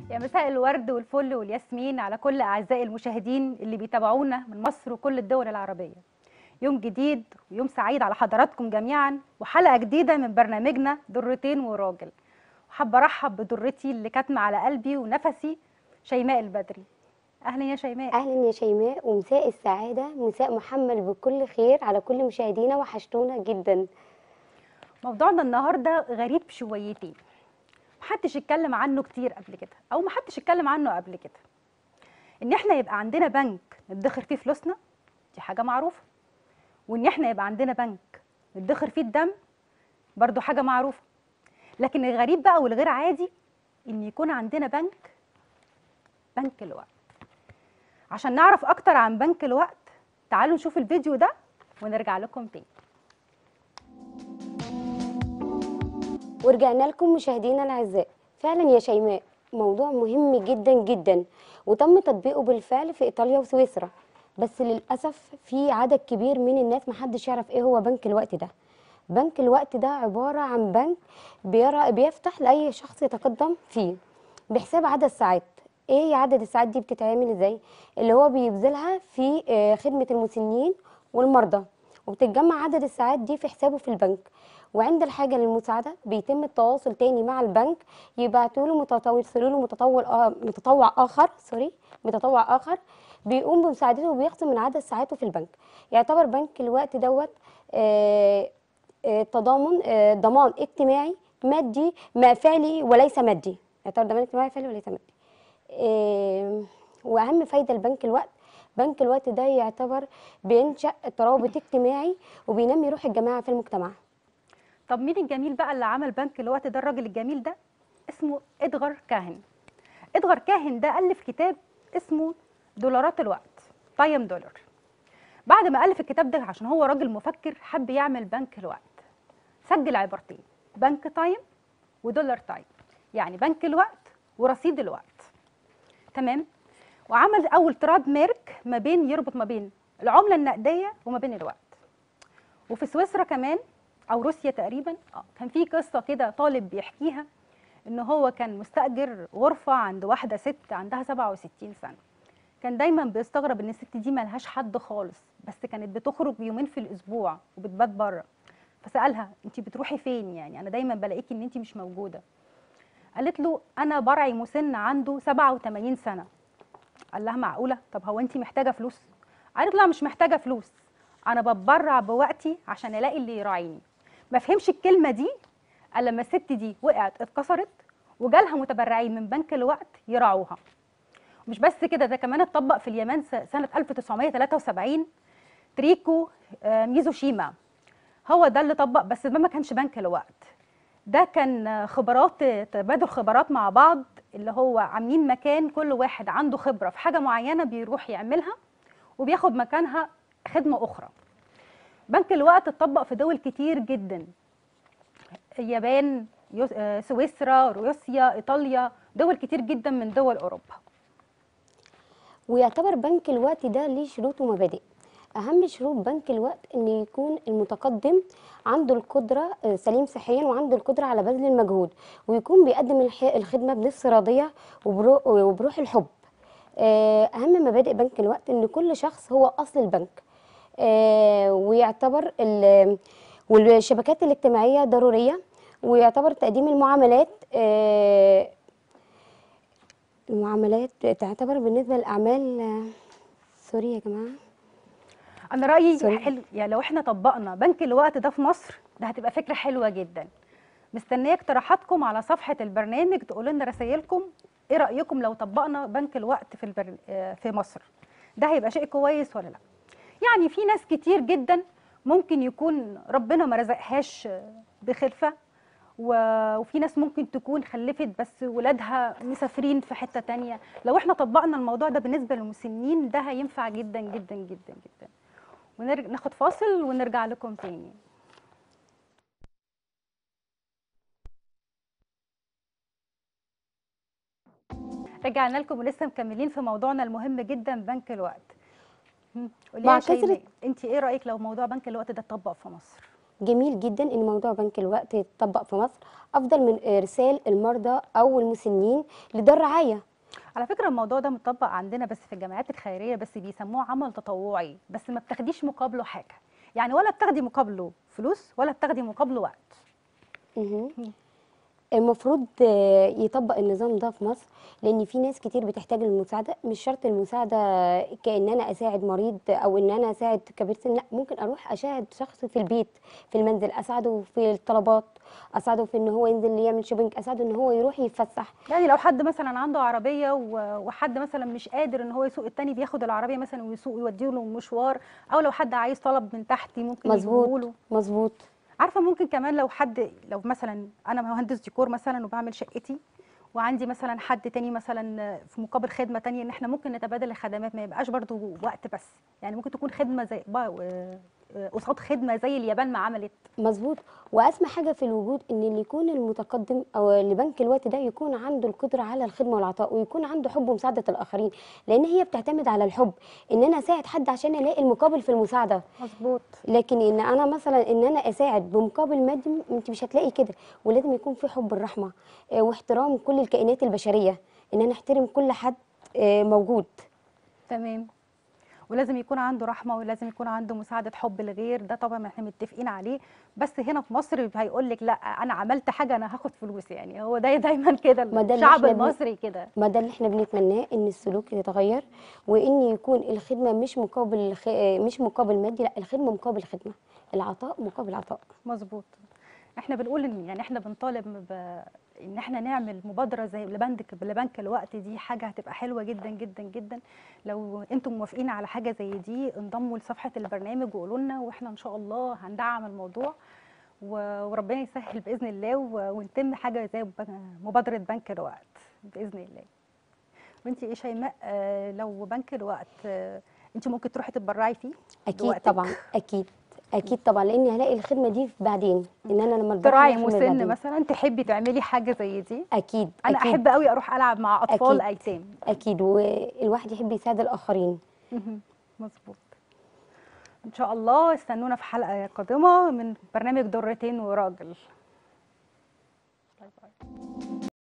يا مساء الورد والفل والياسمين على كل اعزائي المشاهدين اللي بيتابعونا من مصر وكل الدول العربيه يوم جديد ويوم سعيد على حضراتكم جميعا وحلقه جديده من برنامجنا درتين وراجل وحابه ارحب بدرتي اللي كاتمه على قلبي ونفسي شيماء البدري اهلا يا شيماء اهلا يا شيماء ومساء السعاده مساء محمل بكل خير على كل مشاهدينا وحشتونا جدا موضوعنا النهارده غريب شويتين محدش اتكلم عنه كتير قبل كده او محدش اتكلم عنه قبل كده ان احنا يبقى عندنا بنك ندخر فيه فلوسنا دي حاجه معروفه وان احنا يبقى عندنا بنك ندخر فيه الدم برضو حاجه معروفه لكن الغريب بقى والغير عادي ان يكون عندنا بنك بنك الوقت عشان نعرف اكتر عن بنك الوقت تعالوا نشوف الفيديو ده ونرجع لكم تاني ورجعنا لكم مشاهدينا الاعزاء فعلا يا شيماء موضوع مهم جدا جدا وتم تطبيقه بالفعل في ايطاليا وسويسرا بس للاسف في عدد كبير من الناس محدش يعرف ايه هو بنك الوقت ده بنك الوقت ده عباره عن بنك بيرى بيفتح لاي شخص يتقدم فيه بحساب عدد ساعات ايه عدد الساعات دي بتتعمل ازاي اللي هو بيبذلها في آه، خدمه المسنين والمرضى وبتتجمع عدد الساعات دي في حسابه في البنك وعند الحاجه للمساعده بيتم التواصل تاني مع البنك يبعتوا له متطوع يرسلوا له متطوع آه متطوع اخر سوري متطوع اخر بيقوم بمساعدته وبيخصم من عدد ساعاته في البنك يعتبر بنك الوقت دوت آه، آه، تضامن آه، ضمان اجتماعي مادي ما فعلي وليس مادي يعتبر ضمان اجتماعي فعلي وليس مادي آه، واهم فايده لبنك الوقت بنك الوقت ده يعتبر بينشا ترابط اجتماعي وبينمي روح الجماعه في المجتمع طب مين الجميل بقى اللي عمل بنك الوقت ده الراجل الجميل ده اسمه ادغار كاهن ادغار كاهن ده الف كتاب اسمه دولارات الوقت تايم دولار بعد ما الف الكتاب ده عشان هو راجل مفكر حب يعمل بنك الوقت سجل عبارتين بنك تايم ودولار تايم يعني بنك الوقت ورصيد الوقت تمام وعمل اول تراد مارك ما بين يربط ما بين العمله النقديه وما بين الوقت وفي سويسرا كمان او روسيا تقريبا اه كان في قصه كده طالب بيحكيها ان هو كان مستاجر غرفه عند واحده ست عندها 67 سنه كان دايما بيستغرب ان الست دي ملهاش حد خالص بس كانت بتخرج يومين في الاسبوع وبتبات بره فسالها انت بتروحي فين يعني انا دايما بلاقيكي ان انت مش موجوده قالت له انا برعي مسن عنده 87 سنه قال لها معقوله طب هو انت محتاجه فلوس قالت لا مش محتاجه فلوس انا بتبرع بوقتي عشان الاقي اللي يراعيني ما فهمش الكلمه دي الا لما الست دي وقعت اتكسرت وجالها متبرعين من بنك الوقت يراعوها مش بس كده ده كمان اتطبق في اليابان س- سنه 1973 تريكو آه، ميزوشيما هو ده اللي طبق بس ده ما كانش بنك الوقت ده كان آه، خبرات تبادل خبرات مع بعض اللي هو عاملين مكان كل واحد عنده خبره في حاجه معينه بيروح يعملها وبياخد مكانها خدمه اخرى بنك الوقت اتطبق في دول كتير جدا اليابان يو- آه، سويسرا روسيا ايطاليا دول كتير جدا من دول اوروبا ويعتبر بنك الوقت ده ليه شروط ومبادئ اهم شروط بنك الوقت ان يكون المتقدم عنده القدره آه، سليم صحيا وعنده القدره على بذل المجهود ويكون بيقدم الح- الخدمه بنفس راضيه وبرو- وبروح الحب آه، اهم مبادئ بنك الوقت ان كل شخص هو اصل البنك آه، ويعتبر ال- والشبكات الاجتماعيه ضروريه ويعتبر تقديم المعاملات آه، المعاملات تعتبر بالنسبة للأعمال آه، سوري يا جماعة انا رايي سوري. حلو يعني لو احنا طبقنا بنك الوقت ده في مصر ده هتبقى فكره حلوه جدا مستنيه اقتراحاتكم على صفحه البرنامج تقولوا لنا رسائلكم ايه رايكم لو طبقنا بنك الوقت في البر... آه، في مصر ده هيبقى شيء كويس ولا لا يعني في ناس كتير جدا ممكن يكون ربنا ما رزقهاش آه، بخلفه و- وفي ناس ممكن تكون خلفت بس ولادها مسافرين في حته تانية لو احنا طبقنا الموضوع ده بالنسبه للمسنين ده هينفع جدا جدا جدا جدا ونرجع ناخد فاصل ونرجع لكم تاني رجعنا لكم ولسه مكملين في موضوعنا المهم جدا بنك الوقت هم، قولي مع يا كثرة- شيماء انت ايه رايك لو موضوع بنك الوقت ده اتطبق في مصر جميل جدا ان موضوع بنك الوقت يتطبق في مصر افضل من ارسال المرضى او المسنين لدار رعايه على فكره الموضوع ده مطبق عندنا بس في الجمعيات الخيريه بس بيسموه عمل تطوعي بس ما بتاخديش مقابله حاجه يعني ولا بتاخدي مقابله فلوس ولا بتاخدي مقابله وقت مهم. المفروض آه، يطبق النظام ده في مصر لان في ناس كتير بتحتاج المساعده مش شرط المساعده كان انا اساعد مريض او ان انا اساعد كبير سن لا ممكن اروح اساعد شخص في البيت في المنزل اساعده في الطلبات اساعده في ان هو ينزل يعمل شوبينج اساعده ان هو يروح يتفسح يعني لو حد مثلا عنده عربيه و- وحد مثلا مش قادر ان هو يسوق التاني بياخد العربيه مثلا ويسوق يوديه له مشوار او لو حد عايز طلب من تحتي ممكن مظبوط يجيبهوله مظبوط عارفه ممكن كمان لو حد لو مثلا انا مهندس ديكور مثلا وبعمل شقتي وعندي مثلا حد تاني مثلا في مقابل خدمه تانية ان احنا ممكن نتبادل الخدمات ما يبقاش برضو وقت بس يعني ممكن تكون خدمه زي با- آه، آه، قصاد خدمه زي اليابان ما عملت مظبوط واسمى حاجه في الوجود ان اللي يكون المتقدم او اللي بنك الوقت ده يكون عنده القدره على الخدمه والعطاء ويكون عنده حب ومساعده الاخرين لان هي بتعتمد على الحب ان انا اساعد حد عشان الاقي المقابل في المساعده مظبوط لكن ان انا مثلا ان انا اساعد بمقابل مادي انت مش هتلاقي كده ولازم يكون في حب الرحمه آه، واحترام كل الكائنات البشريه ان انا احترم كل حد آه، موجود تمام ولازم يكون عنده رحمه ولازم يكون عنده مساعده حب الغير ده طبعا احنا متفقين عليه بس هنا في مصر هيقول لك لا انا عملت حاجه انا هاخد فلوس يعني هو ده دايما كده ما ده اللي الشعب إحنا بن- المصري كده ما ده اللي احنا بنتمناه ان السلوك يتغير وان يكون الخدمه مش مقابل خ... مش مقابل مادي لا الخدمه مقابل خدمه العطاء مقابل عطاء مظبوط احنا بنقول ان يعني احنا بنطالب ب... ان احنا نعمل مبادره زي لبنك لبنك الوقت دي حاجه هتبقى حلوه جدا جدا جدا لو انتم موافقين على حاجه زي دي انضموا لصفحه البرنامج وقولوا لنا واحنا ان شاء الله هندعم الموضوع و- وربنا يسهل باذن الله و- ونتم حاجه زي ب- مبادره بنك الوقت باذن الله وانت ايه شيماء آه، لو بنك الوقت آه، انت ممكن تروحي تتبرعي فيه اكيد بوقتك؟ طبعا اكيد اكيد طبعا لاني هلاقي الخدمه دي بعدين ان انا لما أتبرع تراعي الخدمة مسن بعدين. مثلا تحبي تعملي حاجه زي دي اكيد انا أكيد. احب قوي اروح العب مع اطفال أكيد. ايتام اكيد والواحد يحب يساعد الاخرين مهم. مظبوط ان شاء الله استنونا في حلقه قادمه من برنامج درتين وراجل